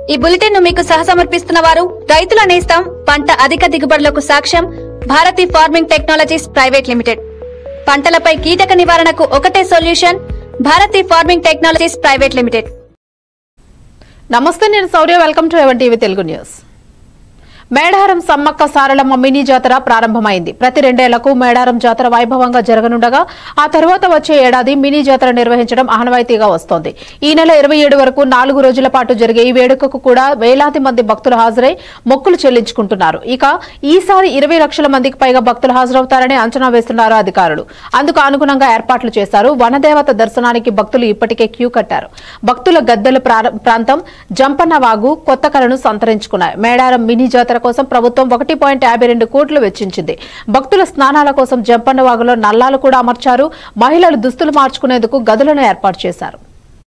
ఈ బులెటిన్ ను మీకు సహసమర్పిస్తున్న వారు రైతుల నేస్తం పంట అధిక దిగుబడులకు సాక్ష్యం Bharati farming technologies private limited పంటలపై కీటక నివారణకు ఒకటే solution Bharati farming technologies private limited నమస్తే నేను శౌర్య వెల్కమ్ టు ఎవన్ TV Telugu news Medaram Sammakka Saralamma mini Jatara ప్రారంభమైంది ప్రతి రెండేళ్లకు మేడారం జాతర వైభవంగా జరగనుండగా ఆ తర్వాత వచ్చే ఏడాది మినీ జాతర నిర్వహించడం ఆనవాయితీగా వస్తోంది ఈ నెల ఇరవై ఏడు వరకు నాలుగు రోజుల పాటు జరిగే ఈ వేడుకకు కూడా వేలాది మంది భక్తులు హాజరై మొక్కులు చెల్లించుకుంటున్నారు ఇక ఈసారి ఇరవై లక్షల మందికి పైగా భక్తులు హాజరవుతారని అంచనా వేస్తున్నారు అధికారులు అందుకు అనుగుణంగా ఏర్పాట్లు చేశారు వనదేవత దర్శనానికి భక్తులు ఇప్పటికే క్యూ కట్టారు భక్తుల గద్దెల ప్రార- ప్రాంతం జంపన్న వాగు కొత్త కళను సంతరించుకున్నాయి మేడారం మినీ జాతర కోసం ప్రభుత్వం ఒకటి పాయింట్ యాభై రెండు కోట్లు వెచ్చించింది భక్తుల స్నానాల కోసం జంపన్న వాగులో నల్లాలు కూడా అమర్చారు మహిళలు దుస్తులు మార్చుకునేందుకు గదులను ఏర్పాటు చేశారు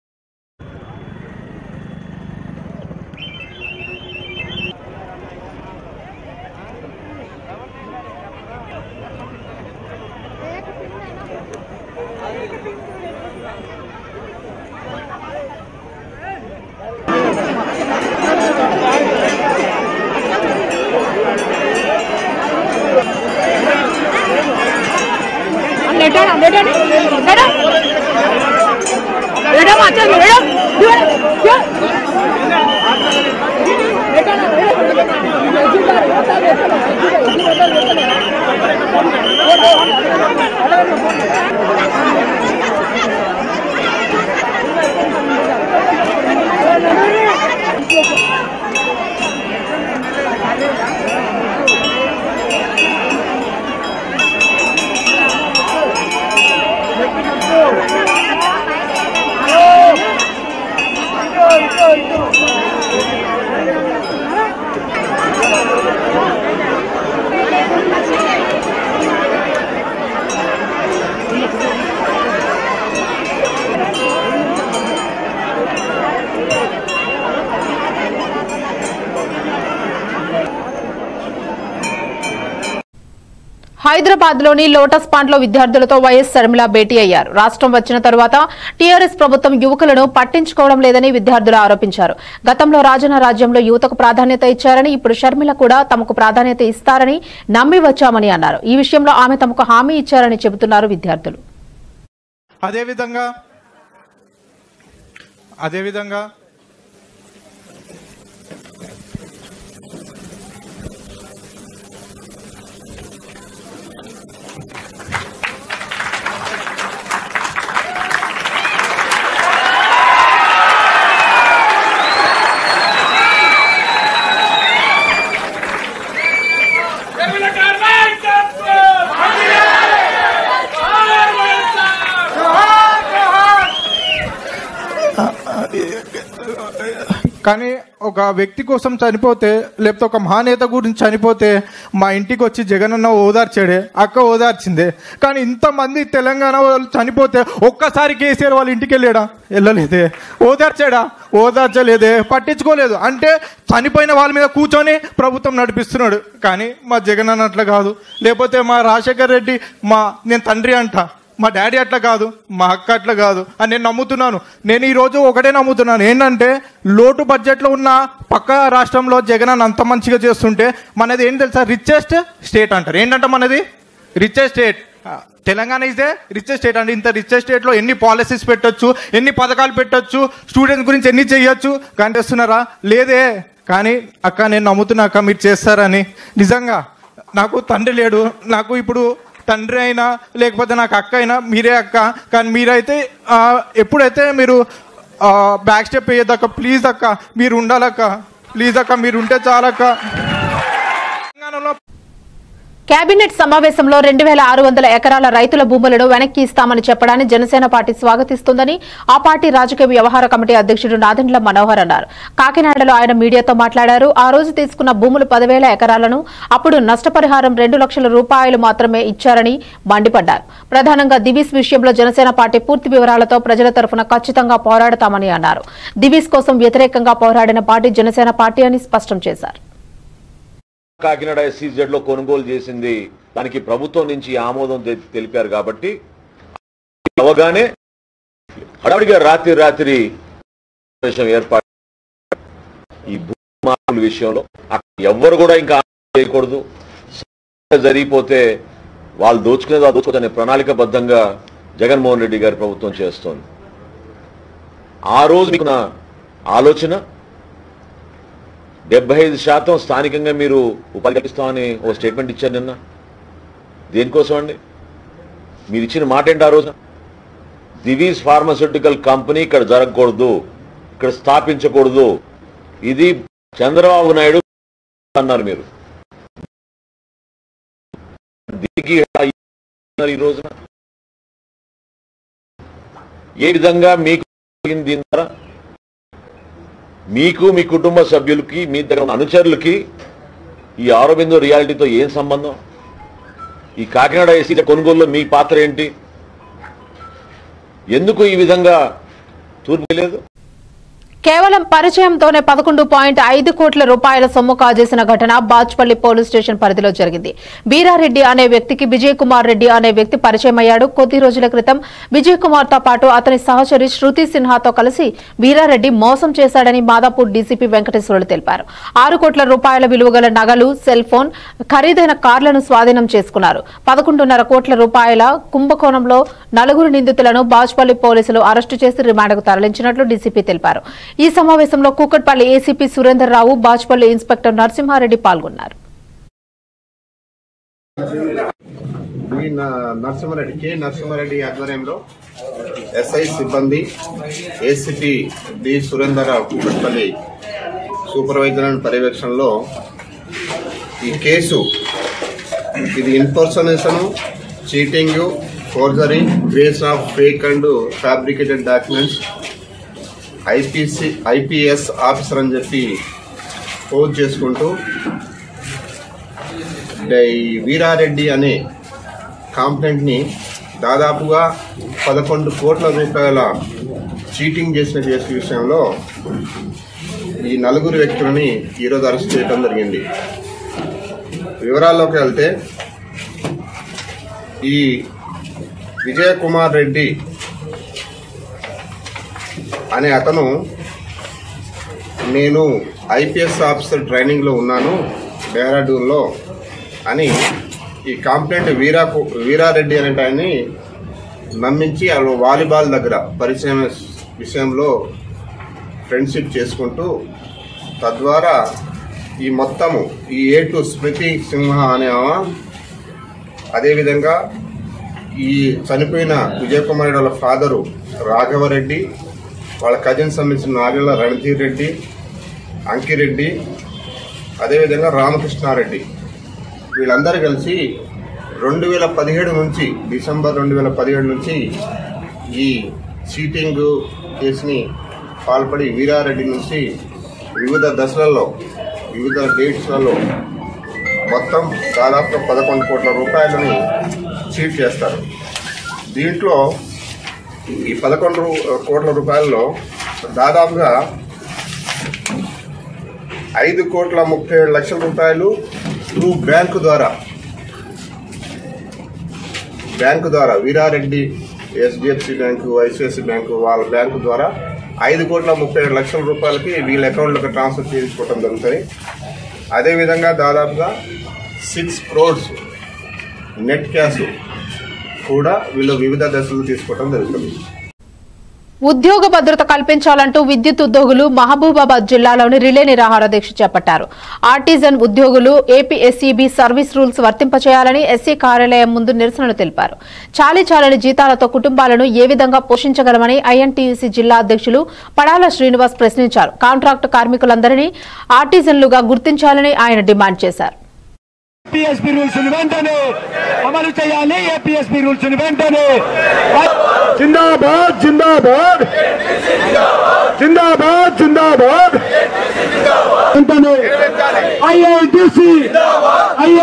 హైదరాబాద్ లోని లోటస్ పాండ్ లో విద్యార్థులతో వైఎస్ శర్మిల భేటీ అయ్యారు రాష్ట్రం వచ్చిన తరువాత టీఆర్ఎస్ ప్రభుత్వం యువకులను పట్టించుకోవడం లేదని విద్యార్థులు ఆరోపించారు గతంలో రాజన్న రాజ్యంలో యువతకు ప్రాధాన్యత ఇచ్చారని ఇప్పుడు షర్మిల కూడా తమకు ప్రాధాన్యత ఇస్తారని నమ్మి వచ్చామని అన్నారు ఈ విషయంలో ఆమె తమకు హామీ ఇచ్చారని చెబుతున్నారు విద్యార్థులు అదేవిధంగా అదేవిధంగా కానీ ఒక వ్యక్తి కోసం చనిపోతే లేకపోతే ఒక మహానేత గురించి చనిపోతే మా ఇంటికి వచ్చి జగనన్న ఓదార్చాడే అక్క ఓదార్చిందే కానీ ఇంతమంది తెలంగాణ వాళ్ళు చనిపోతే ఒక్కసారి కేసీఆర్ వాళ్ళ ఇంటికి వెళ్ళాడా వెళ్ళలేదే ఓదార్చాడా ఓదార్చలేదే పట్టించుకోలేదు అంటే చనిపోయిన వాళ్ళ మీద కూర్చొని ప్రభుత్వం నడిపిస్తున్నాడు కానీ మా జగనన్న అట్లా కాదు లేకపోతే మా రాజశేఖర్ రెడ్డి మా నేను తండ్రి అంట మా డాడీ అట్లా కాదు మా అక్క అట్లా కాదు అని నేను నమ్ముతున్నాను నేను ఈరోజు ఒకటే నమ్ముతున్నాను ఏంటంటే లోటు బడ్జెట్లో ఉన్న పక్క రాష్ట్రంలో జగన్ అన్న అంత మంచిగా చేస్తుంటే మనది ఏంటి తెలుసా రిచెస్ట్ స్టేట్ అంటారు ఏంటంటే మనది richest state Telangana is the richest state అండి ఇంత రిచెస్ట్ స్టేట్లో ఎన్ని పాలసీస్ పెట్టొచ్చు ఎన్ని పథకాలు పెట్టొచ్చు స్టూడెంట్స్ గురించి ఎన్ని చేయొచ్చు కానీ చేస్తున్నారా లేదే కానీ అక్క నేను నమ్ముతున్నా అక్క మీరు చేస్తారని నిజంగా నాకు తండ్రి లేడు నాకు ఇప్పుడు తండ్రి అయినా లేకపోతే నాకు అక్క అయినా మీరే అక్క కానీ మీరైతే ఆ, ఎప్పుడైతే మీరు బ్యాక్ స్టెప్ వేయద్దక్క ప్లీజ్ అక్క మీరు ఉండాలక్క ప్లీజ్ అక్క మీరు ఉంటే చాలక్క తెలంగాణలో కేబినెట్ సమావేశంలో రెండు వేల ఆరు వందల ఎకరాల రైతుల భూములను వెనక్కి ఇస్తామని చెప్పడాన్ని జనసేన పార్టీ స్వాగతిస్తుందని ఆ పార్టీ రాజకీయ వ్యవహార కమిటీ అధ్యక్షుడు నాదెండ్ల మనోహర్ అన్నారు కాకినాడలో ఆయన మీడియాతో మాట్లాడారు ఆ రోజు తీసుకున్న భూములు పదివేల ఎకరాలను అప్పుడు నష్టపరిహారం రెండు లక్షల రూపాయలు మాత్రమే ఇచ్చారని మండిపడ్డారు ప్రధానంగా దివీస్ విషయంలో జనసేన పార్టీ పూర్తి వివరాలతో ప్రజల తరఫున ఖచ్చితంగా పోరాడతామని అన్నారు దివీస్ కోసం వ్యతిరేకంగా పోరాడిన పార్టీ జనసేన పార్టీ అని స్పష్టం చేశారు కాకినాడ ఎస్సీజెడ్ లో కొనుగోలు చేసింది దానికి ప్రభుత్వం నుంచి ఆమోదం తె- తెలిపారు కాబట్టి అవగానే హడావిడిగా రాత్రి రాత్రి సమావేశం ఏర్పాటు ఈ భూమార్పుల విషయంలో అక్కడ ఎవ్వరు కూడా ఇంకా చేయకూడదు జరిగిపోతే వాళ్ళు దోచుకునేది వాళ్ళు దోచుకోవచ్చు అనే ప్రణాళికబద్ధంగా జగన్మోహన్ రెడ్డి గారి ప్రభుత్వం చేస్తోంది ఆ రోజు మీకు నా ఆలోచన డెబ్బై ఐదు శాతం స్థానికంగా మీరు ఉపాధి కల్పిస్తామని ఓ స్టేట్మెంట్ ఇచ్చారు నిన్న దేనికోసం అండి మీరు ఇచ్చిన మాట ఏంటి ఆ రోజున దివీస్ ఫార్మస్యూటికల్ కంపెనీ ఇక్కడ జరగకూడదు ఇక్కడ స్థాపించకూడదు ఇది చంద్రబాబు నాయుడు అన్నారు మీరు దీనికి ఈ రోజున ఏ విధంగా మీకు కలిగింది దీని ద్వారా మీకు మీ కుటుంబ సభ్యులకి మీ దగ్గర ఉన్న అనుచరులకి ఈ ఆరోబిందో రియాలిటీతో ఏం సంబంధం ఈ కాకినాడ ఏసీ కొనుగోలులో మీ పాత్ర ఏంటి ఎందుకు ఈ విధంగా తూర్పు లేదు కేవలం పరిచయంతోనే పదకొండు పాయింట్ ఐదు కోట్ల రూపాయల సొమ్ము కాజేసిన ఘటన బాచ్పల్లి పోలీస్ స్టేషన్ పరిధిలో జరిగింది బీరారెడ్డి అనే వ్యక్తికి విజయ్ కుమార్ రెడ్డి అనే వ్యక్తి పరిచయం అయ్యాడు కొద్ది రోజుల క్రితం విజయ్ కుమార్ తో పాటు అతని సహచరి శృతి సిన్హాతో కలిసి బీరారెడ్డి మోసం చేశాడని మాదాపూర్ డీసీపీ వెంకటేశ్వరులు తెలిపారు ఆరు కోట్ల రూపాయల విలువగల నగలు సెల్ ఫోన్ ఖరీదైన కార్లను స్వాధీనం చేసుకున్నారు పదకొండున్నర కోట్ల రూపాయల కుంభకోణంలో నలుగురు నిందితులను బాజ్పల్లి పోలీసులు అరెస్టు చేసి రిమాండ్కు తరలించినట్లు డీసీపీ తెలిపారు ఈ సమావేశంలో కూకట్పల్లి ఏసీపీ సురేందర్ రావు బాజ్పల్లి ఇన్స్పెక్టర్ నరసింహారెడ్డి పాల్గొన్నారు బి న- నరసింహారెడ్డి కె నరసింహారెడ్డి ఆధ్వర్యంలో ఎస్ఐ సిబ్బంది ACP D Surender Rao Kukatpally supervisor పర్యవేక్షణలో ఈ కేసు ఇది information cheating forgery base of fake and fabricated documents IPC IPS officer అని చెప్పి పోజ్ చేసుకుంటూ ఈ వీరారెడ్డి అనే కాంప్లైంట్ని దాదాపుగా పదకొండు కోట్ల రూపాయల చీటింగ్ చేసిన కేసు విషయంలో ఈ నలుగురు వ్యక్తులని ఈరోజు అరెస్ట్ చేయడం జరిగింది వివరాల్లోకి వెళ్తే ఈ విజయ్ కుమార్ రెడ్డి అనే అతను నేను ఐపీఎస్ ఆఫీసర్ ట్రైనింగ్లో ఉన్నాను డెహ్రాడూన్లో అని ఈ కాంప్లైంట్ వీరా వీరారెడ్డి అనే ఆయన్ని నమ్మించి వాళ్ళు వాలీబాల్ దగ్గర పరిచయం విషయంలో ఫ్రెండ్షిప్ చేసుకుంటూ తద్వారా ఈ మొత్తము ఈ ఏ టు స్మృతి సింహ అనే ఆమె అదేవిధంగా ఈ చనిపోయిన విజయకుమార్ వాళ్ళ ఫాదరు రాఘవరెడ్డి వాళ్ళ కజిన్ సంబంధించిన నాగల రణధీర్ రెడ్డి అంకిరెడ్డి అదేవిధంగా రామకృష్ణారెడ్డి వీళ్ళందరూ కలిసి రెండు వేల పదిహేడు నుంచి డిసెంబర్ రెండు వేల పదిహేడు నుంచి ఈ చీటింగ్ కేసుని పాల్పడి వీరారెడ్డి నుంచి వివిధ దశలలో వివిధ డేట్స్లలో మొత్తం దాదాపు పదకొండు కోట్ల రూపాయలని చీట్ చేస్తారు దీంట్లో ఈ పదకొండు రూ- కోట్ల రూపాయల్లో దాదాపుగా ఐదు కోట్ల ముప్పై ఏడు లక్షల రూపాయలు త్రూ బ్యాంకు ద్వారా బ్యాంకు ద్వారా Veera Reddy HDFC bank ICICI bank వాళ్ళ బ్యాంకు ద్వారా ఐదు కోట్ల ముప్పై ఏడు లక్షల రూపాయలకి వీళ్ళ అకౌంట్లకు ట్రాన్స్ఫర్ చేసుకోవడం జరుగుతుంది అదేవిధంగా దాదాపుగా సిక్స్ క్రోడ్స్ నెట్ క్యాష్ కూడా వీళ్ళు వివిధ దశలు తీసుకోవడం జరుగుతుంది ఉద్యోగ భద్రత కల్పించాలంటూ విద్యుత్ ఉద్యోగులు మహబూబాబాద్ జిల్లాలోని రిలే నిరాహార దీక్ష చేపట్టారు ఆర్టిజన్ ఉద్యోగులు ఏపీఎస్ఈబీ సర్వీస్ రూల్స్ వర్తింపచేయాలని ఎస్సీ కార్యాలయం ముందు నిరసనలు తెలిపారు చాలీ చాలని జీతాలతో కుటుంబాలను ఏ విధంగా పోషించగలమని ఐఎన్టీయూసీ జిల్లా అధ్యక్షులు పడాల శ్రీనివాస్ ప్రశ్నించారు కాంట్రాక్టు కార్మికులందరినీ ఆర్టిజన్లుగా గుర్తించాలని ఆయన డిమాండ్ చేశారు ఏపీఎస్పీ రూల్స్ వెంటనే అమలు చేయాలి ఏపీఎస్పీ రూల్స్ వెంటనే జిందాబాద్ జిందాబాద్ జిందాబాద్ జిందాబాద్ వెంటనే ఐఐటిసి ఐఐ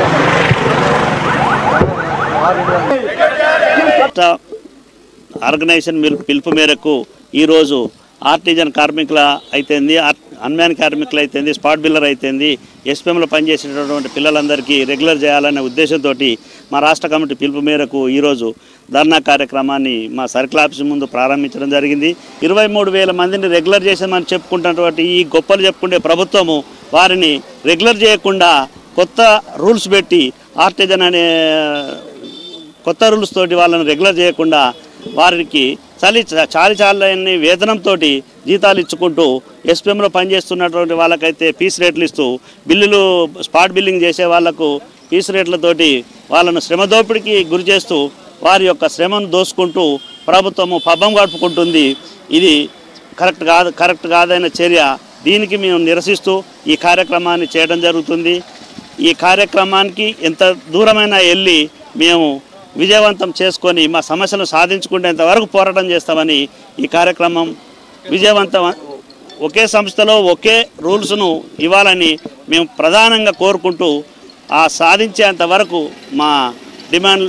రాష్ట్ర ఆర్గనైజేషన్ మీరు పిలుపు మేరకు ఈరోజు ఆర్టిజన్ కార్మికుల అయితేంది ఆర్- అన్మ్యాన్ కార్మికులు అయితేంది స్పాట్ బిల్లర్ అయితేంది ఎస్పీఎంలో పనిచేసేటటువంటి పిల్లలందరికీ రెగ్యులర్ చేయాలనే ఉద్దేశంతో మా రాష్ట్ర కమిటీ పిలుపు మేరకు ఈరోజు ధర్నా కార్యక్రమాన్ని మా సర్కిల్ ఆఫీస్ ముందు ప్రారంభించడం జరిగింది ఇరవై మూడు వేల మందిని రెగ్యులర్ చేసామని చెప్పుకుంటున్నటువంటి ఈ గొప్పలు చెప్పుకుంటే ప్రభుత్వము వారిని రెగ్యులర్ చేయకుండా కొత్త రూల్స్ పెట్టి ఆర్టిజన్ అనే కొత్త రూల్స్ తోటి వాళ్ళని రెగ్యులర్ చేయకుండా వారికి చలి చాలి చాలని వేతనంతో జీతాలు ఇచ్చుకుంటూ ఎస్పీఎంలో పనిచేస్తున్నటువంటి వాళ్ళకైతే ఫీస్ రేట్లు ఇస్తూ బిల్లులు స్పాట్ బిల్లింగ్ చేసే వాళ్లకు ఫీస్ రేట్లతోటి వాళ్ళను శ్రమ దోపిడికి గురి చేస్తూ వారి యొక్క శ్రమను దోసుకుంటూ ప్రభుత్వము పబ్బం గడుపుకుంటుంది ఇది కరెక్ట్ కాదు కరెక్ట్ కాదైన చర్య దీనికి మేము నిరసిస్తూ ఈ కార్యక్రమాన్ని చేయడం జరుగుతుంది ఈ కార్యక్రమానికి ఎంత దూరమైనా వెళ్ళి మేము విజయవంతం చేసుకొని మా సమస్యలను సాధించుకునేంత వరకు పోరాటం చేస్తామని ఈ కార్యక్రమం విజయవంతం ఒకే సంస్థలో ఒకే రూల్స్ను ఇవ్వాలని మేము ప్రధానంగా కోరుకుంటూ ఆ సాధించేంత వరకు మా డిమాండ్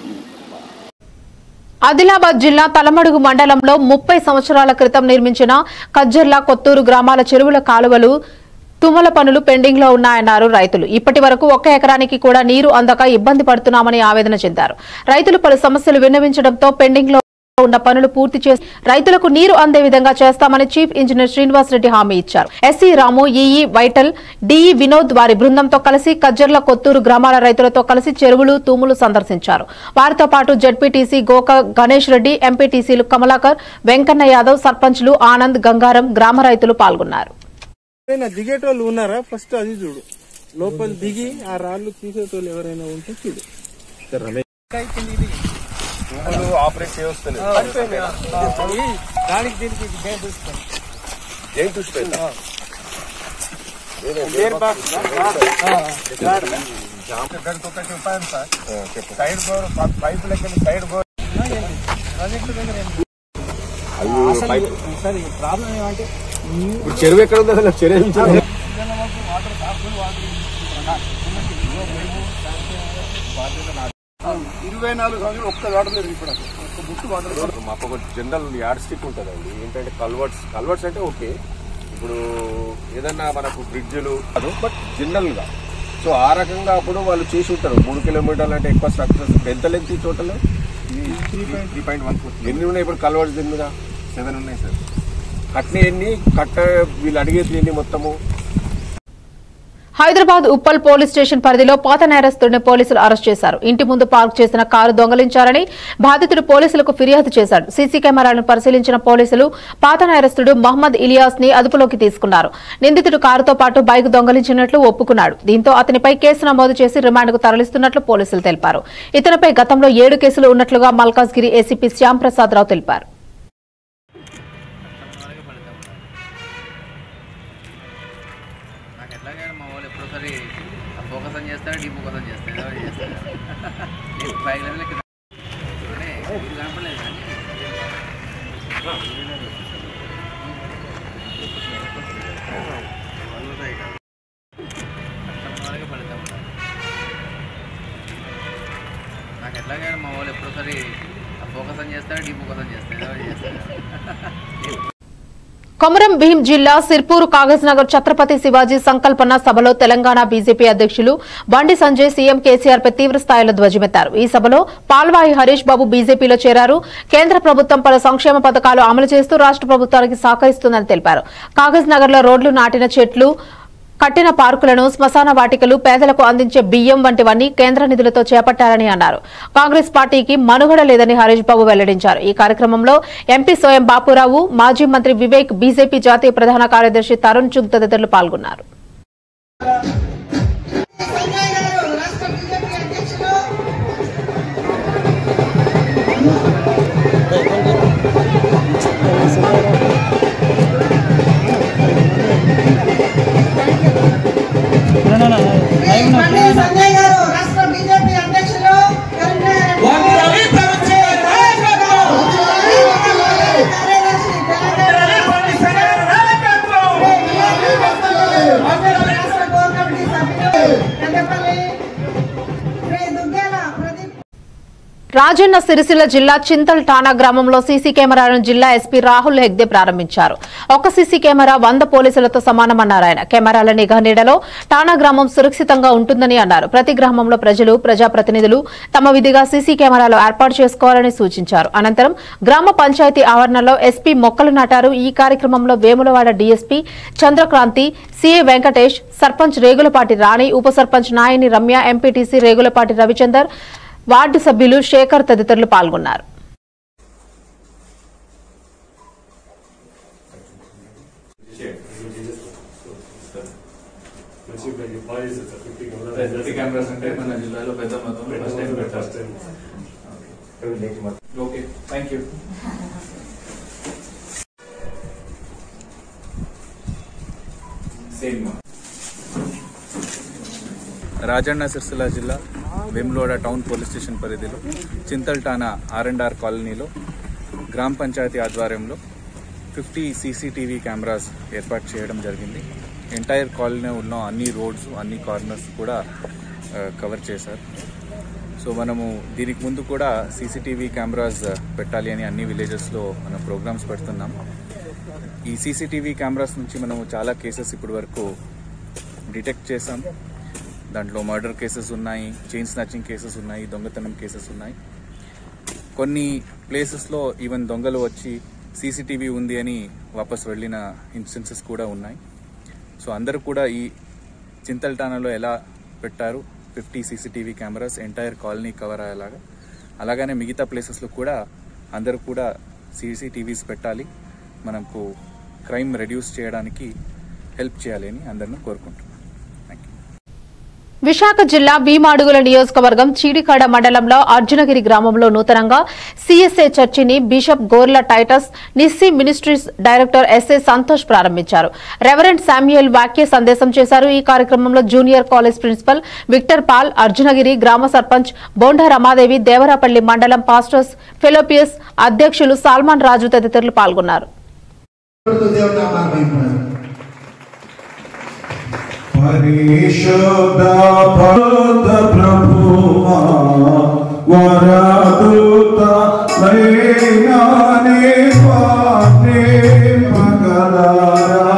ఆదిలాబాద్ జిల్లా తలమడుగు మండలంలో ముప్పై సంవత్సరాల క్రితం నిర్మించిన కజ్జర్ల కొత్తూరు గ్రామాల చెరువుల కాలువలు తుమ్మల పనులు పెండింగ్ లో ఉన్నాయన్నారు రైతులు ఇప్పటి వరకు ఒక్క ఎకరానికి కూడా నీరు అందక ఇబ్బంది పడుతున్నామని ఆవేదన చెందారు రైతులు పలు సమస్యలు విన్నవించడంతో పెండింగ్ లో ఉన్న పనులు పూర్తి చేసి రైతులకు నీరు అందే విధంగా చేస్తామని చీఫ్ ఇంజనీర్ శ్రీనివాస్ రెడ్డి హామీ ఇచ్చారు SC Ramu EE Vittal DE Vinod వారి బృందంతో కలిసి కజ్జర్ల కొత్తూరు గ్రామాల రైతులతో కలిసి చెరువులు తూములు సందర్శించారు వారితో పాటు జడ్పీటీసీ గోక గణేష్ రెడ్డి ఎంపీటీసీలు కమలాకర్ వెంకన్న యాదవ్ సర్పంచ్లు ఆనంద్ గంగారం గ్రామ రైతులు పాల్గొన్నారు ఎవరైనా దిగేటోళ్ళు ఉన్నారా ఫస్ట్ అది చూడు లోపల దిగి ఆ రాళ్ళు తీసేటోళ్ళు ఎవరైనా ఉంటే చూడు ఆపరేట్ చేయవస్తలేదు దానికి దీనికి గేమ్ చూస్తాం ఏం చూసిపోయింది గేర్ బాక్స్ దానికి ఒకటి ఉపాయం సార్ సైడ్ బోర్ పైప్ లెక్క సైడ్ బోర్ సరే ప్రాబ్లం ఏమంటే ఇప్పుడు చెరువు ఎక్కడ ఉంది అసలు చెరువు నుంచి ఇరవై నాలుగు సంవత్సరాలు ఒక్క వాటర్ లేదు ఇప్పుడు అసలు. ఒక్క బుట్టు వాటర్ లేదు. మాకు ఒక జనరల్ యాడ్ స్టిక్ ఉంటుందండి ఏంటంటే కల్వర్ట్స్ కల్వర్ట్స్ అంటే ఓకే ఇప్పుడు ఏదన్నా మనకు బ్రిడ్జ్లు అది బట్ జనరల్ గా సో ఆ రకంగా అప్పుడు వాళ్ళు చేసి ఉంటారు మూడు కిలోమీటర్లు అంటే ఎక్కువ స్ట్రక్చర్స్ ఎంత లెంత్ ఈ total three point one four ఎన్ని ఉన్నాయి ఇప్పుడు కల్వర్ట్స్ దీని మీద సెవెన్ ఉన్నాయి సార్ కట్టిన ఎన్ని కట్ట వీళ్ళు అడిగేది ఎన్ని మొత్తము హైదరాబాద్ ఉప్పల్ పోలీస్ స్టేషన్ పరిధిలో పాత నేరస్తుడిని పోలీసులు అరెస్ట్ చేశారు ఇంటి ముందు పార్క్ చేసిన కారు దొంగలించారని బాధితుడు పోలీసులకు ఫిర్యాదు చేశాడు సీసీ కెమెరాలను పరిశీలించిన పోలీసులు పాత నేరస్తుడు మహమ్మద్ ఇలియాస్ ని అదుపులోకి తీసుకున్నారు నిందితుడు కారుతో పాటు బైక్ దొంగలించినట్లు ఒప్పుకున్నాడు దీంతో అతనిపై కేసు నమోదు చేసి రిమాండ్కు తరలిస్తున్నట్లు పోలీసులు తెలిపారు ఇతనిపై గతంలో ఏడు కేసులు ఉన్నట్లుగా మల్కాజ్గిరి ఏసీపీ శ్యాంప్రసాద్ రావు తెలిపారు నాకు ఎట్లాగైనా మా వాళ్ళు ఎప్పుడోసారి ఫోకస్ అని చేస్తారు డీ ఫోకస్ అని చేస్తారు ఏదో ఒకటి చేస్తారు నేను బైక్ లెవెల్ ఎక్కి అంటే ఇది కనపడలేదు కానీ కస్టమర్లకే ఫలితం ఉండాలి నాకు ఎట్లాగైనా మా వాళ్ళు ఎప్పుడోసారి ఫోకస్ అని చేస్తారు డీ ఫోకస్ అని చేస్తారు ఏదో ఒకటి చేస్తారు కొమరం భీం జిల్లా సిర్పూరు కాగజ్ నగర్ ఛత్రపతి శివాజీ సంకల్పన సభలో తెలంగాణ బీజేపీ అధ్యక్షులు బండి సంజయ్ సీఎం కేసీఆర్ పై తీవ్ర స్థాయిలో ధ్వజమెత్తారు ఈ సభలో పాల్వాయి హరీష్ బాబు బీజేపీలో చేరారు కేంద్ర ప్రభుత్వం పలు సంక్షేమ పథకాలు అమలు చేస్తూ రాష్ట్ర ప్రభుత్వానికి సహకరిస్తుందని తెలిపారు కాగజ్ నగర్ లో రోడ్లు నాటిన చెట్లు కట్టిన పార్కులను శ్మశాన వాటికలు పేదలకు అందించే బియ్యం వంటివన్నీ కేంద్ర నిధులతో చేపట్టారని అన్నారు కాంగ్రెస్ పార్టీకి మనుగడ లేదని హరీష్ బాబు వెల్లడించారు ఈ కార్యక్రమంలో ఎంపీ సోయం బాపురావు మాజీ మంత్రి వివేక్ బీజేపీ జాతీయ ప్రధాన కార్యదర్శి తరుణ్ చుగ్ తదితరులు పాల్గొన్నారు సంజయ్ గారు రాష్ట్ర బీజేపీ అధ్యక్షులు రాజన్న సిరిసిల్ల జిల్లా చింతల్ ఠాణా గ్రామంలో సీసీ కెమెరాలను జిల్లా ఎస్పీ రాహుల్ హెగ్దే ప్రారంభించారు ఒక సీసీ కెమెరా వంద పోలీసులతో సమానమన్నారు ఆయన కెమెరాల నిఘా నీడలో ఠాణా గ్రామం సురక్షితంగా ఉంటుందని అన్నారు ప్రతి గ్రామంలో ప్రజలు ప్రజాప్రతినిధులు తమ విధిగా సీసీ కెమెరాలు ఏర్పాటు చేసుకోవాలని సూచించారు అనంతరం గ్రామ పంచాయతీ ఆవరణలో ఎస్పీ మొక్కలు నాటారు ఈ కార్యక్రమంలో వేములవాడ డీఎస్పీ చంద్రక్రాంతి సీఏ వెంకటేష్ సర్పంచ్ రేగులపాటి రాణి ఉప సర్పంచ్ నాయని రమ్య ఎంపీటీసీ రేగులపాటి రవిచందర్ వార్డు సభ్యులు శేఖర్ తదితరులు పాల్గొన్నారు ప్రతి కెమెరాస్ అంటే మన జిల్లాలో పెద్ద మొత్తంలో ఫస్ట్ టైం పెట్టారు okay thank you same Rajanna Sircilla జిల్లా వేములవాడ టౌన్ పోలీస్ స్టేషన్ పరిధిలో చింతల్టానా ఆర్ అండ్ ఆర్ కాలనీలో గ్రామ పంచాయతీ ఆధ్వర్యంలో ఫిఫ్టీ సీసీటీవీ కెమెరాస్ ఏర్పాటు చేయడం జరిగింది ఎంటైర్ కాలనీ ఉన్న అన్ని రోడ్స్ అన్ని కార్నర్స్ కూడా ఆ, కవర్ చేశారు సో మనము దీనికి ముందు కూడా సీసీటీవీ కెమెరాస్ పెట్టాలి అని అన్ని విలేజెస్లో మనం ప్రోగ్రామ్స్ పెడుతున్నాం ఈ సీసీటీవీ కెమెరాస్ నుంచి మనము చాలా కేసెస్ ఇప్పటి వరకు డిటెక్ట్ చేసాం దాంట్లో మర్డర్ కేసెస్ ఉన్నాయి చైన్ స్నాచింగ్ కేసెస్ ఉన్నాయి దొంగతనం కేసెస్ ఉన్నాయి కొన్ని ప్లేసెస్లో ఈవెన్ దొంగలు వచ్చి సీసీటీవీ ఉంది అని వాపస్ వెళ్ళిన ఇన్స్టెన్సెస్ కూడా ఉన్నాయి సో అందరూ కూడా ఈ చింతల్టానాలో ఎలా పెట్టారు fifty CCTV cameras entire colony cover అయ్యేలాగా అలాగనే మిగతా ప్లేసెస్లో కూడా అందరూ కూడా సీసీటీవీస్ పెట్టాలి మనకు క్రైమ్ రెడ్యూస్ చేయడానికి హెల్ప్ చేయాలి అని అందరిని కోరుకుంటున్నాను విశాఖ జిల్లా భీమాడుగుల నియోజకవర్గం చీడికాడ మండలంలో అర్జునగిరి గ్రామంలో నూతనంగా సీఎస్ఏ చర్చిని bishop Gorla Titus Nissi ministries director SA Santosh ప్రారంభించారు రెవరెంట్ శామ్యుయల్ వాక్య సందేశం చేశారు ఈ కార్యక్రమంలో junior college principal Victor Paul Arjunagiri గ్రామ సర్పంచ్ బోండా రమాదేవి దేవరాపల్లి మండలం పాస్టర్స్ ఫెలోపియస్ అధ్యక్షులు సాల్మాన్ రాజు తదితరులు పాల్గొన్నారు పరిశుద్ధ పద ప్రభువా వరదూత నైనానే పానే పగలారా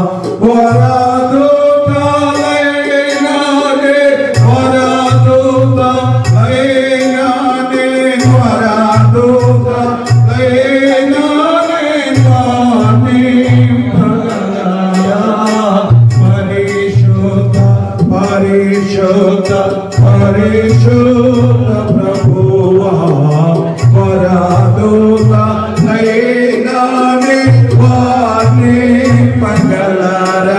వరదూత నైనానే వరదూత నైనానే వరదూత నైనానే పానే పగలారా పరిశుద్ధ పరిశుద్ధ పరిశుద్ధ ప్రభువా పరాదూత నైనాని వాణి మంగళారా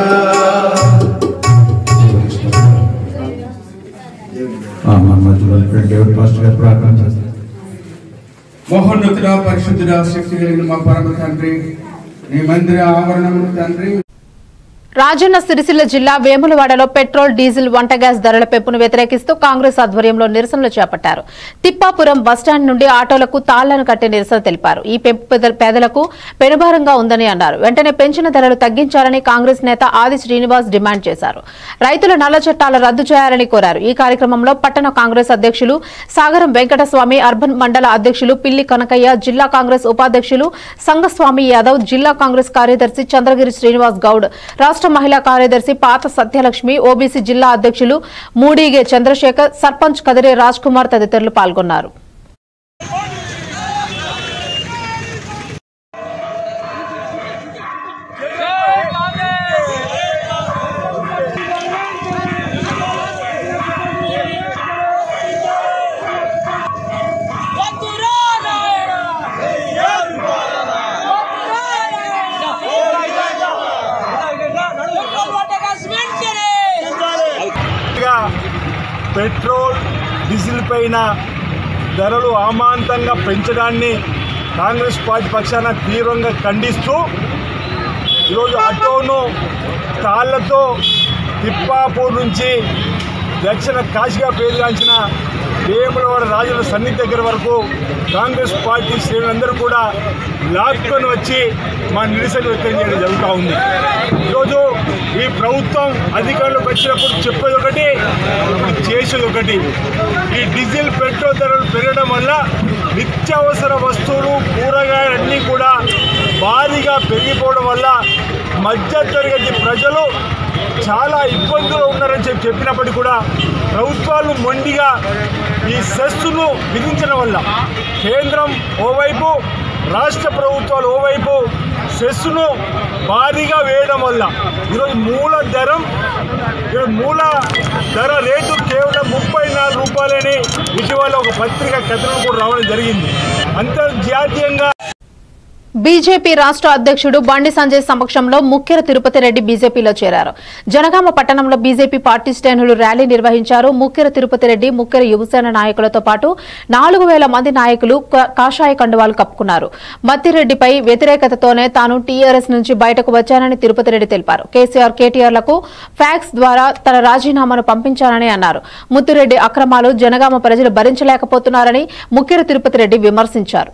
మన మధ్యలో దేవుడు పాస్టర్ గారు ప్రార్థన చేస్తారు మహోన్నతుడ పరిశుద్ధుడ శక్తి కలిగిన మా పరమ తండ్రి నీ మందిర ఆవరణములు తండ్రి రాజన్న సిరిసిల్ల జిల్లా వేములవాడలో పెట్రోల్ డీజిల్ వంట గ్యాస్ ధరల పెంపును వ్యతిరేకిస్తూ కాంగ్రెస్ ఆధ్వర్యంలో నిరసనలు చేపట్టారు తిప్పాపురం బస్టాండ్ నుండి ఆటోలకు తాళ్లను కట్టే నిరసన తెలిపారు ఈ పెంపు పేద- పేదలకు పెనుభారంగా ఉందని అన్నారు వెంటనే పెంచిన ధరలు తగ్గించాలని కాంగ్రెస్ నేత ఆది శ్రీనివాస్ డిమాండ్ చేశారు రైతుల నల్ల చట్టాలు రద్దు చేయాలని కోరారు ఈ కార్యక్రమంలో పట్టణ కాంగ్రెస్ అధ్యక్షులు సాగరం వెంకటస్వామి అర్బన్ మండల అధ్యక్షులు పిల్లి కనకయ్య జిల్లా కాంగ్రెస్ ఉపాధ్యక్షులు సంగస్వామి యాదవ్ జిల్లా కాంగ్రెస్ కార్యదర్శి చంద్రగిరి శ్రీనివాస్ గౌడ్ రాష్ట్ర మహిళా కార్యదర్శి పాత సత్యలక్ష్మి ఓబీసీ జిల్లా అధ్యక్షులు మూడిగే చంద్రశేఖర్ సర్పంచ్ కదిరే రాజ్ కుమార్ తదితరులు పాల్గొన్నారు పెట్రోల్ డీజిల్ పైన ధరలు అమాంతంగా పెంచడాన్ని కాంగ్రెస్ పార్టీ పక్షాన తీవ్రంగా ఖండిస్తూ ఈరోజు ఆటోను తాళ్లతో తిప్పాపూర్ నుంచి దక్షిణ కాశీగా పేరుగాంచిన వేములవాడ రాజుల సన్నిధి దగ్గర వరకు కాంగ్రెస్ పార్టీ శ్రేణులందరూ కూడా లాక్కొని వచ్చి మా నిరసన వ్యక్తం చేయడం జరుగుతూ ఉంది ఈరోజు ఈ ప్రభుత్వం అధికారంలోకి వచ్చినప్పుడు చెప్పేది ఒకటి ఇప్పుడు చేసేది ఒకటి ఈ డీజిల్ పెట్రోల్ ధరలు పెరగడం వల్ల నిత్యావసర వస్తువులు కూరగాయలన్నీ కూడా భారీగా పెరిగిపోవడం వల్ల మధ్యతరగతి ప్రజలు చాలా ఇబ్బందులు ఉన్నారని చెప్పి చెప్పినప్పటికీ కూడా ప్రభుత్వాలు మొండిగా ఈ సెస్సును విధించడం వల్ల కేంద్రం ఓవైపు రాష్ట్ర ప్రభుత్వాలు ఓవైపు సెస్సును భారీగా వేయడం వల్ల ఈరోజు మూల ధరం ఈరోజు మూల ధర రేటు కేవలం ముప్పై నాలుగు రూపాయలని ఇటీవల ఒక పత్రిక కథనం కూడా రావడం జరిగింది అంతర్జాతీయంగా బీజేపీ రాష్ట్ర అధ్యక్షుడు బండి సంజయ్ సమక్షంలో ముఖ్యర తిరుపతి రెడ్డి బీజేపీలో చేరారు జనగామ పట్టణంలో బీజేపీ పార్టీ శ్రేణులు ర్యాలీ నిర్వహించారు ముఖ్యర తిరుపతి రెడ్డి ముఖ్యర యువసేన నాయకులతో పాటు నాలుగు వేల మంది నాయకులు క- కాషాయ కండువాలు కప్పుకున్నారు మత్తిరెడ్డిపై వ్యతిరేకతతోనే తాను టీఆర్ఎస్ నుంచి బయటకు వచ్చానని తిరుపతి రెడ్డి తెలిపారు కేసీఆర్ కేటీఆర్లకు ఫ్యాక్స్ ద్వారా తన రాజీనామాను పంపించానని అన్నారు ముత్తిరెడ్డి అక్రమాలు జనగామ ప్రజలు భరించలేకపోతున్నారని ముఖ్యర తిరుపతి రెడ్డి విమర్శించారు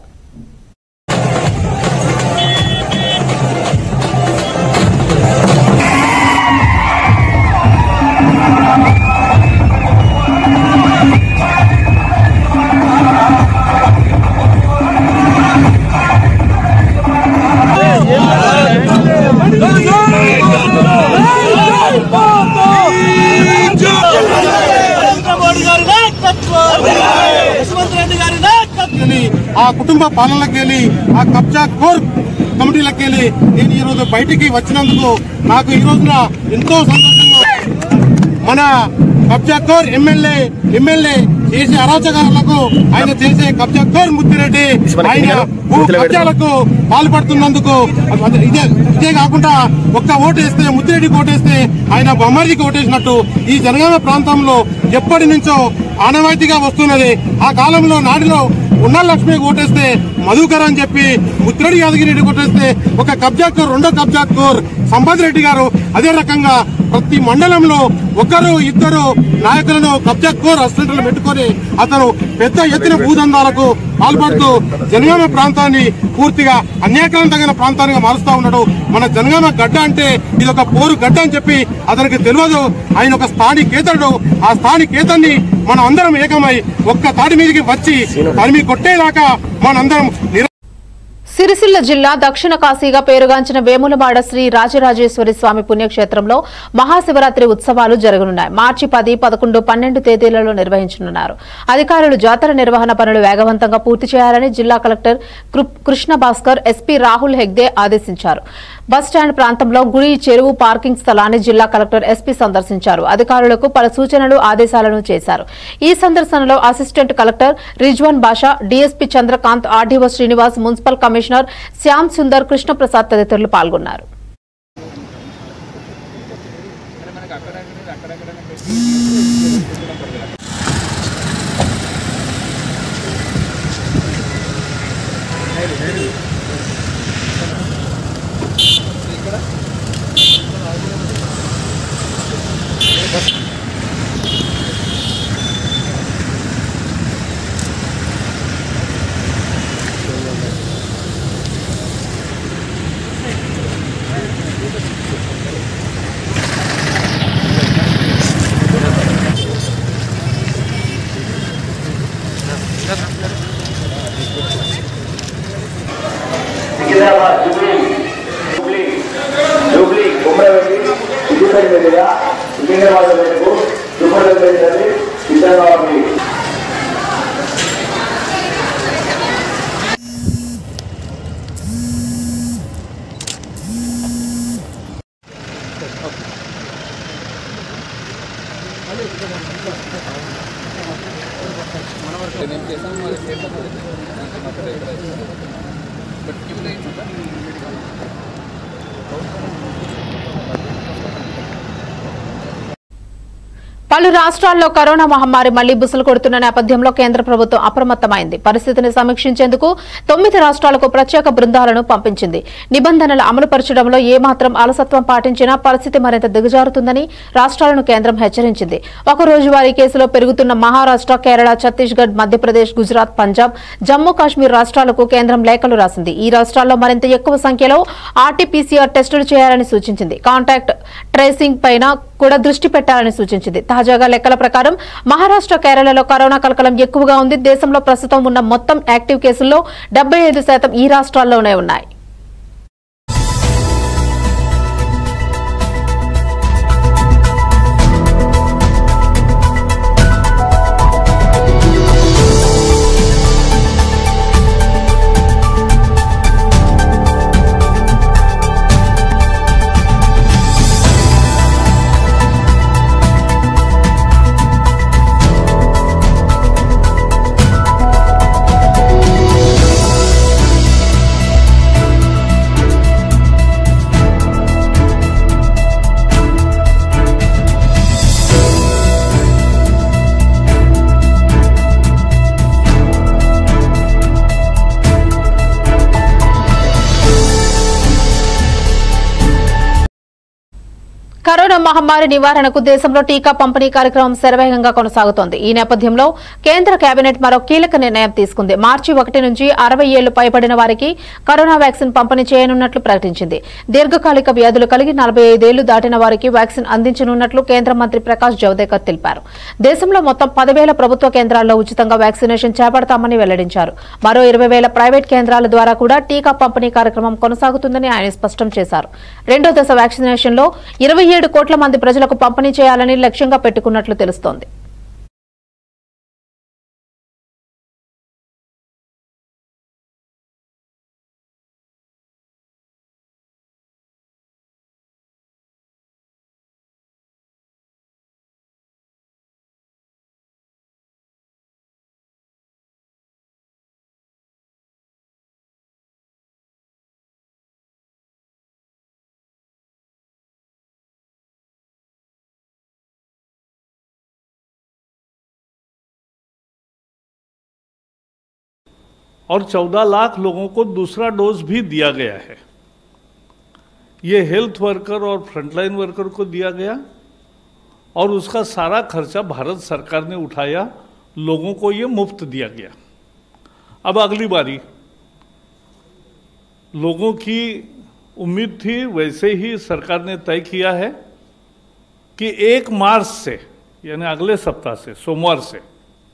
ఆ కుటుంబ పాలనకి వెళ్ళి ఆ కబ్జా కోర్ కమిటీలకు వెళ్ళి నేను ఈ రోజు బయటికి వచ్చినందుకు నాకు ఈ రోజున ఎంతో సంతోషంగా మన కబ్జా కోర్ ఎమ్మెల్యే ఎమ్మెల్యే చేసే అరాచకాలకు ఆయన చేసే కబ్జా కోర్ ముత్తిరెడ్డి ఆయన భూ కబ్జాలకు పాల్పడుతున్నందుకు అదే- ఇదే ఇదే కాకుండా ఒక్క ఓటు వేస్తే ముత్తిరెడ్డికి ఓటేస్తే ఆయన బొమ్మరికి ఓటేసినట్టు ఈ జనగామ ప్రాంతంలో ఎప్పటి నుంచో ఆనవాయితీగా వస్తున్నది ఆ కాలంలో నాటిలో ఉన్న లక్ష్మి ఓటేస్తే మధుకర్ అని చెప్పి ముత్తిరెడ్డి యాదగిరెడ్డి కొట్టేస్తే ఒక కబ్జా కోర్ రెండో కబ్జా కోర్ సంపత్ రెడ్డి గారు అదే రకంగా ప్రతి మండలంలో ఒకరు ఇద్దరు నాయకులను కబ్జా కోర్ అసిస్టెంట్లు పెట్టుకొని అతను పెద్ద ఎత్తున భూదందాలకు పాల్పడుతూ జనగామ ప్రాంతాన్ని పూర్తిగా అన్యాక్రాంతమైన ప్రాంతానికి మారుస్తా ఉన్నాడు మన జనగామ గడ్డ అంటే ఇది ఒక పోరు గడ్డ అని చెప్పి అతనికి తెలియదు ఆయన ఒక స్థానికేతరుడు ఆ స్థానికేతన్ని మనం అందరం ఏకమై ఒక్క తాటి మీదకి వచ్చి తరిమి కొట్టేదాకా మనందరం నిర సిరిసిల్ల జిల్లా దక్షిణ కాశీగా పేరుగాంచిన వేములవాడ శ్రీ రాజరాజేశ్వరి స్వామి పుణ్యక్షేత్రంలో మహాశివరాత్రి ఉత్సవాలు జరగనున్నాయి మార్చి పది పదకొండు పన్నెండు తేదీలలో నిర్వహించనున్నారు అధికారులు జాతర నిర్వహణ పనులు వేగవంతంగా పూర్తి చేయాలని జిల్లా కలెక్టర్ కృ- కృష్ణ భాస్కర్ ఎస్పీ రాహుల్ హెగ్దే ఆదేశించారు బస్టాండ్ ప్రాంతంలో గుడి చెరువు పార్కింగ్ స్థలాన్ని జిల్లా కలెక్టర్ ఎస్పీ సందర్శించారు అధికారులకు పలు సూచనలు ఆదేశాలను చేశారు ఈ సందర్శనలో assistant collector Rizwan Basha DSP Chandrakanth RDO Srinivas municipal commissioner Shyam Sundar Krishnaprasad తదితరులు పాల్గొన్నారు Secunderabad jubilee jubilee jubilee Kumravelli Siddipet మీదుగా సికింద్రాబాద్ వైపు దుమ్మల వెళ్ళి సిద్ధంగా ఉంది పలు రాష్ట్రాల్లో కరోనా మహమ్మారి మళ్లీ బుసలు కొడుతున్న నేపథ్యంలో కేంద్ర ప్రభుత్వం అప్రమత్తమైంది పరిస్థితిని సమీక్షించేందుకు తొమ్మిది రాష్ట్రాలకు ప్రత్యేక బృందాలను పంపించింది నిబంధనలు అమలు పరచడంలో ఏమాత్రం అలసత్వం పాటించినా పరిస్థితి మరింత దిగజారుతుందని రాష్ట్రాలను కేంద్రం హెచ్చరించింది ఒక రోజువారీ కేసులో పెరుగుతున్న మహారాష్ట్ర కేరళ ఛత్తీస్గఢ్ మధ్యప్రదేశ్ గుజరాత్ పంజాబ్ జమ్మూ కాశ్మీర్ రాష్ట్రాలకు కేంద్రం లేఖలు రాసింది ఈ రాష్ట్రాల్లో మరింత ఎక్కువ సంఖ్యలో ఆర్టీపీసీఆర్ టెస్టులు చేయాలని సూచించింది కాంటాక్ట్ ట్రేసింగ్ పైన కూడా దృష్టి పెట్టాలని సూచించింది తాజాగా లెక్కల ప్రకారం మహారాష్ట్ర కేరళలో కరోనా కలకలం ఎక్కువగా ఉంది దేశంలో ప్రస్తుతం ఉన్న మొత్తం యాక్టివ్ కేసుల్లో డెబ్బై శాతం ఈ రాష్ట్రాల్లోనే ఉన్నాయి కరోనా మహమ్మారి నివారణకు దేశంలో టీకా పంపిణీ కార్యక్రమం శరవేగంగా కొనసాగుతోంది ఈ నేపథ్యంలో కేంద్ర కేబినెట్ మరో కీలక నిర్ణయం తీసుకుంది మార్చి ఒకటి నుంచి అరవై ఏళ్లు పైబడిన వారికి కరోనా వ్యాక్సిన్ పంపిణీ చేయనున్నట్లు ప్రకటించింది దీర్ఘకాలిక వ్యాధులు కలిగి నలభై ఐదేళ్లు దాటిన వారికి వ్యాక్సిన్ అందించనున్నట్లు కేంద్ర మంత్రి ప్రకాష్ జవదేకర్ తెలిపారు దేశంలో మొత్తం పదివేల ప్రభుత్వ కేంద్రాల్లో ఉచితంగా వ్యాక్సినేషన్ చేపడతామని వెల్లడించారు మరో ఇరవై వేల ప్రైవేట్ కేంద్రాల ద్వారా కూడా టీకా పంపిణీ కార్యక్రమం కొనసాగుతుందని ఆయన స్పష్టం చేశారు రెండో దశ వ్యాక్సినేషన్లో ఇరవై ఏడు కోట్ల మంది ప్రజలకు పంపిణీ చేయాలని లక్ష్యంగా పెట్టుకున్నట్లు తెలుస్తోంది और 14 लाख लोगों को दूसरा डोज भी दिया गया है ये हेल्थ वर्कर और फ्रंटलाइन वर्कर को दिया गया और उसका सारा खर्चा भारत सरकार ने उठाया लोगों को ये मुफ्त दिया गया अब अगली बारी लोगों की उम्मीद थी वैसे ही सरकार ने तय किया है कि एक मार्च से यानी अगले सप्ताह से सोमवार से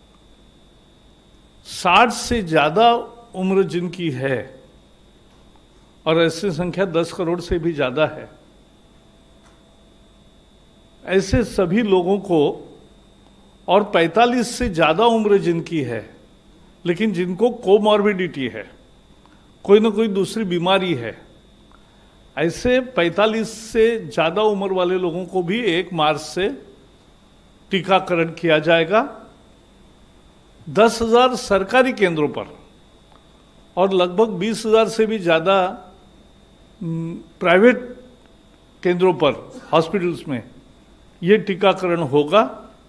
साठ से ज्यादा उम्र जिनकी है और ऐसी संख्या दस करोड़ से भी ज्यादा है ऐसे सभी लोगों को और 45 से ज्यादा उम्र जिनकी है लेकिन जिनको कोमॉर्बिडिटी है कोई ना कोई दूसरी बीमारी है ऐसे 45 से ज्यादा उम्र वाले लोगों को भी एक मार्च से टीकाकरण किया जाएगा दस हजार सरकारी केंद्रों पर और लगभग बीस हजार से भी ज़्यादा प्राइवेट केंद्रों पर हॉस्पिटल्स में ये टीकाकरण होगा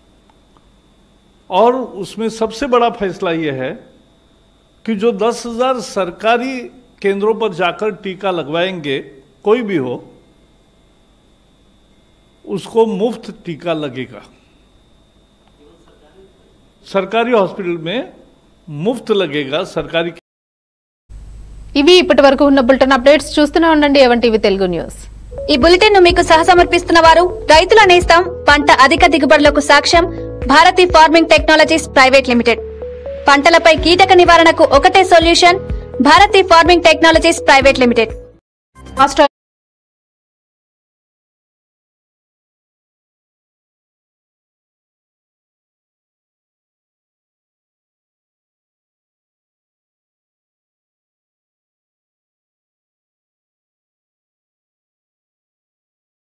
और उसमें सबसे बड़ा फैसला ये है कि जो दस हजार सरकारी केंद्रों पर जाकर टीका लगवाएंगे कोई भी हो उसको मुफ्त टीका लगेगा सरकारी हॉस्पिटल में मुफ्त लगेगा सरकारी ఇవి ఇప్పటి వరకు ఉన్న బులెటిన్ అప్డేట్స్ చూస్తూనే ఉండండి ఎవన్ టీవీ తెలుగు న్యూస్ ఈ బులెటిన్ ను మీకు సహసమర్పిస్తున్న వారు రైతుల నేస్తం పంట అధిక దిగుబడులకు సాక్ష్యం Bharati farming technologies private limited పంటలపై కీటక నివారణకు ఒకటే solution Bharati farming technologies private limited రాష్ట్ర